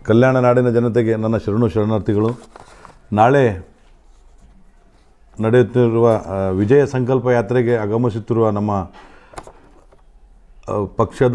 ಕಲ್ಯಾಣ ನಾಡಿನ ಜನತೆಗೆ ನನ್ನ ಶರಣು ಶರಣಾರ್ಥಿಗಳು ನಾಳೆ ನಡೆಯುತ್ತಿರುವ ಆ, ವಿಜಯ ಸಂಕಲ್ಪ ಯಾತ್ರೆಗೆ ಆಗಮಿಸುತ್ತಿರುವ ನಮ್ಮ ಆ, ಪಕ್ಷದ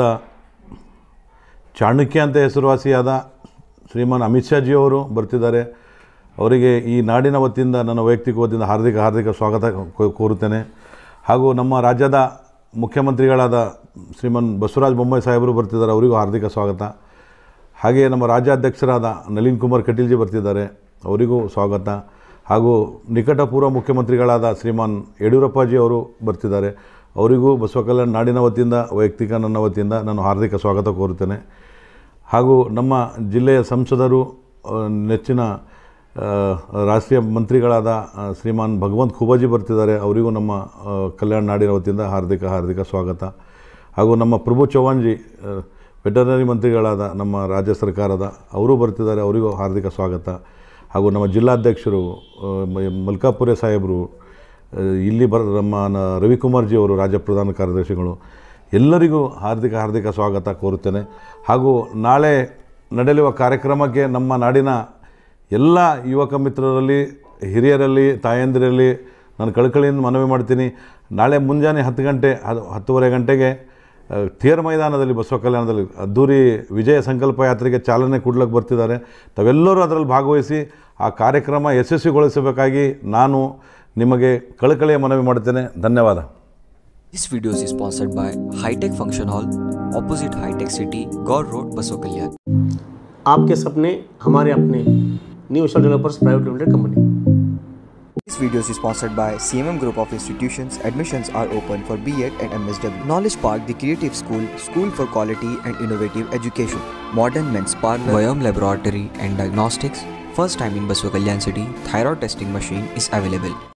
ಚಾಣಕ್ಯ ಅಂತ ಹೆಸರುವಾಸಿಯಾದ ಶ್ರೀಮಾನ್ ಅಮಿತ್ ಶಾಜಿಯವರು ಬರ್ತಿದ್ದಾರೆ ಅವರಿಗೆ ಈ ನಾಡಿನ ವತಿಯಿಂದ ನನ್ನ ವೈಯಕ್ತಿಕ ವತಿಯಿಂದ ಹಾರ್ದಿಕ ಹಾರ್ದಿಕ ಸ್ವಾಗತ ಕೋ- ಕೋರುತ್ತೇನೆ ಹಾಗೂ ನಮ್ಮ ರಾಜ್ಯದ ಮುಖ್ಯಮಂತ್ರಿಗಳಾದ ಶ್ರೀಮಾನ್ ಬಸವರಾಜ ಬೊಮ್ಮಾಯಿ ಸಾಹೇಬರು ಬರ್ತಿದ್ದಾರೆ ಅವರಿಗೂ ಹಾರ್ದಿಕ ಸ್ವಾಗತ ಹಾಗೆಯೇ ನಮ್ಮ ರಾಜ್ಯಾಧ್ಯಕ್ಷರಾದ ನಳಿನ್ ಕುಮಾರ್ ಕಟೀಲ್ಜಿ ಬರ್ತಿದ್ದಾರೆ ಅವರಿಗೂ ಸ್ವಾಗತ ಹಾಗೂ ನಿಕಟಪೂರ್ವ ಮುಖ್ಯಮಂತ್ರಿಗಳಾದ ಶ್ರೀಮಾನ್ ಯಡಿಯೂರಪ್ಪಾಜಿ ಅವರು ಬರ್ತಿದ್ದಾರೆ ಅವರಿಗೂ ಬಸವ ಕಲ್ಯಾಣ ನಾಡಿನ ವತಿಯಿಂದ ವೈಯಕ್ತಿಕ ನನ್ನ ವತಿಯಿಂದ ನಾನು ಹಾರ್ದಿಕ ಸ್ವಾಗತ ಕೋರುತ್ತೇನೆ ಹಾಗೂ ನಮ್ಮ ಜಿಲ್ಲೆಯ ಸಂಸದರು ಆ, ನೆಚ್ಚಿನ ಆ, ರಾಷ್ಟ್ರೀಯ ಮಂತ್ರಿಗಳಾದ ಆ, ಶ್ರೀಮಾನ್ ಭಗವಂತ್ ಖುಬಾಜಿ ಬರ್ತಿದ್ದಾರೆ ಅವರಿಗೂ ನಮ್ಮ ಆ, ಕಲ್ಯಾಣ ನಾಡಿನ ವತಿಯಿಂದ ಹಾರ್ದಿಕ ಹಾರ್ದಿಕ ಸ್ವಾಗತ ಹಾಗೂ ನಮ್ಮ ಪ್ರಭು ಚೌಹಾಣ್ಜಿ ವೆಟರ್ನರಿ ಮಂತ್ರಿಗಳಾದ ನಮ್ಮ ರಾಜ್ಯ ಸರ್ಕಾರದ ಅವರು ಬರ್ತಿದ್ದಾರೆ ಅವರಿಗೂ ಹಾರ್ದಿಕ ಸ್ವಾಗತ ಹಾಗೂ ನಮ್ಮ ಜಿಲ್ಲಾಧ್ಯಕ್ಷರು ಆ, ಮ- ಮಲ್ಕಾಪುರೆ ಸಾಹೇಬರು ಆ, ಇಲ್ಲಿ ಬರ ನಮ್ಮ ನ- ರವಿಕುಮಾರ್ಜಿ ಅವರು ರಾಜ್ಯ ಪ್ರಧಾನ ಕಾರ್ಯದರ್ಶಿಗಳು ಎಲ್ಲರಿಗೂ ಹಾರ್ದಿಕ ಹಾರ್ದಿಕ ಸ್ವಾಗತ ಕೋರುತ್ತೇನೆ ಹಾಗೂ ನಾಳೆ ನಡೆಯಲಿರುವ ಕಾರ್ಯಕ್ರಮಕ್ಕೆ ನಮ್ಮ ನಾಡಿನ ಎಲ್ಲ ಯುವಕ ಮಿತ್ರರಲ್ಲಿ ಹಿರಿಯರಲ್ಲಿ ತಾಯಂದಿರಲ್ಲಿ ನಾನು ಕಳಕಳಿಯಿಂದ ಮನವಿ ಮಾಡ್ತೀನಿ ನಾಳೆ ಮುಂಜಾನೆ ಹತ್ತು ಗಂಟೆ ಹತ್ತು- ಹತ್ತುವರೆ ಗಂಟೆಗೆ ಆ, ತೇರ್ ಮೈದಾನದಲ್ಲಿ ಬಸವ ಕಲ್ಯಾಣದಲ್ಲಿ ಅದ್ದೂರಿ ವಿಜಯ ಸಂಕಲ್ಪ ಯಾತ್ರೆಗೆ ಚಾಲನೆ ಕೊಡ್ಲಿಕ್ಕೆ ಬರ್ತಿದ್ದಾರೆ ತಾವೆಲ್ಲರೂ ಅದರಲ್ಲಿ ಭಾಗವಹಿಸಿ ಆ ಕಾರ್ಯಕ್ರಮ ಯಶಸ್ವಿಗೊಳಿಸಬೇಕಾಗಿ ನಾನು ನಿಮಗೆ ಕಳಕಳಿಯ ಮನವಿ ಮಾಡ್ತೇನೆ ಧನ್ಯವಾದ This video is sponsored by High Tech Function Hall, opposite High Tech City, Gaur Road, Baso Kalyan. आपके सपने हमारे अपने new star developers private limited company This video is sponsored by CMM Group of Institutions. Admissions are open for B.Ed and MSW. Knowledge Park, the Creative School, School for Quality and Innovative Education. Modern Men's Parlor. Vyom Laboratory and Diagnostics. First time in Baso Kalyan City, thyroid testing machine is available.